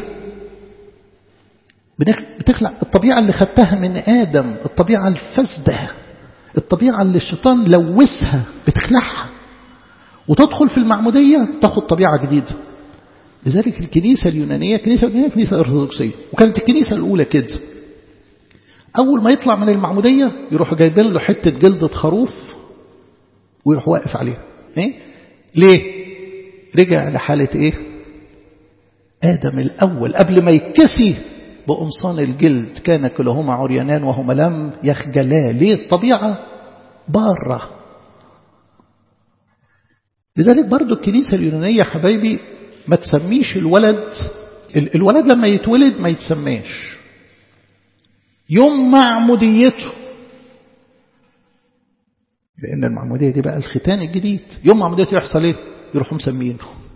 S1: بتخلع الطبيعه اللي خدتها من ادم الطبيعه الفاسده الطبيعة اللي الشيطان لوثها بتخلعها وتدخل في المعمودية تاخد طبيعة جديدة لذلك الكنيسة اليونانية كنيسة اليونانية كنيسة أرثوذكسية وكانت الكنيسة الأولى كده أول ما يطلع من المعمودية يروحوا جايبين له حتة جلدة خروف ويروح واقف عليها إيه؟ ليه؟ رجع لحالة إيه؟ آدم الأول قبل ما يكسي بقمصان الجلد كان كلهما عريانان وهما لم يخجلا ليه الطبيعة بارة لذلك برضو الكنيسة اليونانية حبايبي ما تسميش الولد الولد لما يتولد ما يتسماش يوم معموديته لأن المعمودية دي بقى الختان الجديد يوم معموديته يحصل ايه يروحوا مسمينه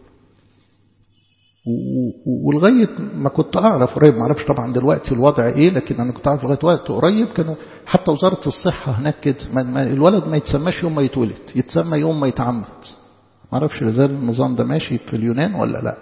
S1: ولغاية ما كنت أعرف قريب ما أعرفش طبعا دلوقتي الوضع إيه لكن أنا كنت أعرف لغاية وقت قريب كانوا حتى وزارة الصحة هناك كده ما ما الولد ما يتسماش يوم ما يتولد يتسمى يوم ما يتعمد ما أعرفش لازال النظام ده ماشي في اليونان ولا لا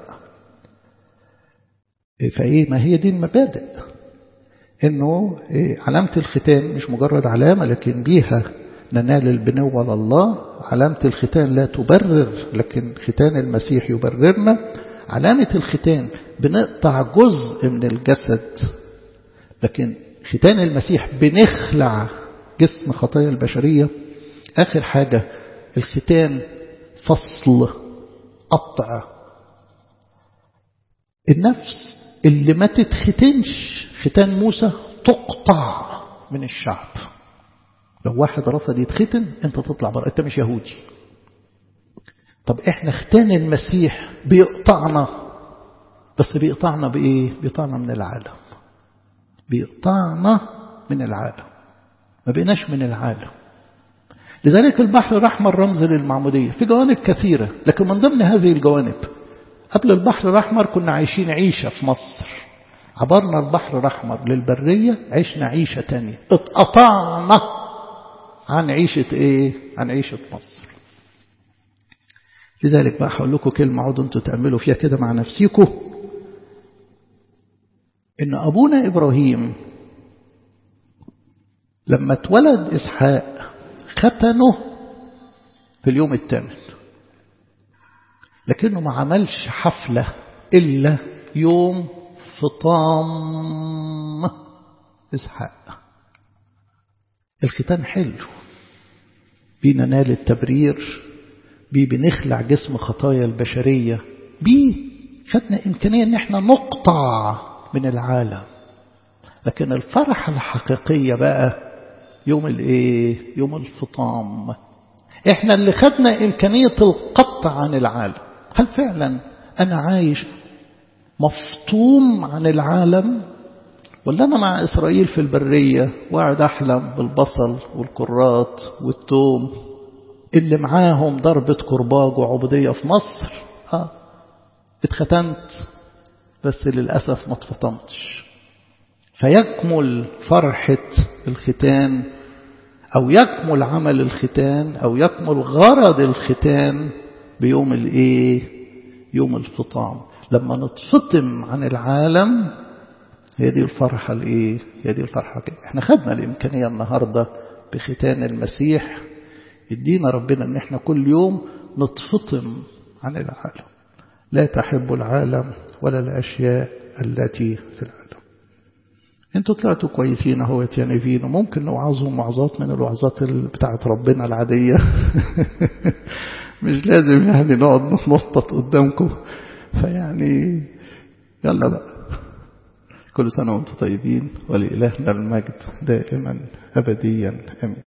S1: فإيه ما هي دي المبادئ إنه إيه علامة الختان مش مجرد علامة لكن بيها ننال البنوة لله علامة الختان لا تبرر لكن ختان المسيح يبررنا علامة الختان بنقطع جزء من الجسد لكن ختان المسيح بنخلع جسم خطايا البشرية آخر حاجة الختان فصل قطع النفس اللي ما تتختنش ختان موسى تقطع من الشعب لو واحد رفض يتختن انت تطلع بره انت مش يهودي طب احنا ختان المسيح بيقطعنا بس بيقطعنا بايه بيقطعنا من العالم بيقطعنا من العالم ما بقيناش من العالم لذلك البحر الأحمر رمز للمعمودية في جوانب كثيرة لكن من ضمن هذه الجوانب قبل البحر الأحمر كنا عايشين عيشة في مصر عبرنا البحر الأحمر للبرية عشنا عيشة تانية اتقطعنا عن عيشة ايه عن عيشة مصر لذلك بقى هقول لكم كلمة عودوا انتوا تأملوا فيها كده مع نفسيكم ان ابونا ابراهيم لما اتولد اسحاق ختنه في اليوم الثامن لكنه ما عملش حفلة إلا يوم فطام إسحاق الختان حلو بينا نال التبرير بيه بنخلع جسم خطايا البشرية بيه خدنا إمكانية إن احنا نقطع من العالم لكن الفرحة الحقيقية بقى يوم الايه يوم الفطام احنا اللي خدنا إمكانية القطع عن العالم هل فعلا أنا عايش مفطوم عن العالم ولا أنا مع إسرائيل في البرية وقاعد أحلم بالبصل والكرات والثوم اللي معاهم ضربة كرباج وعبودية في مصر آه اتختنت بس للأسف ما اتفطمتش فيكمل فرحة الختان أو يكمل عمل الختان أو يكمل غرض الختان بيوم الإيه يوم الفطام لما نتفطم عن العالم هي دي الفرحة الإيه هي دي الفرحة كده احنا خدنا الإمكانية النهاردة بختان المسيح يدينا ربنا ان احنا كل يوم نتفطم عن العالم لا تحب العالم ولا الأشياء التي في العالم انتوا طلعتوا كويسين اهو يتيانفين وممكن نوعظهم وعظات من الوعظات بتاعت ربنا العادية مش لازم يعني نقعد نتنطط قدامكم فيعني يلا بقى كل سنة وانتم طيبين ولإلهنا المجد دائما أبديا أمين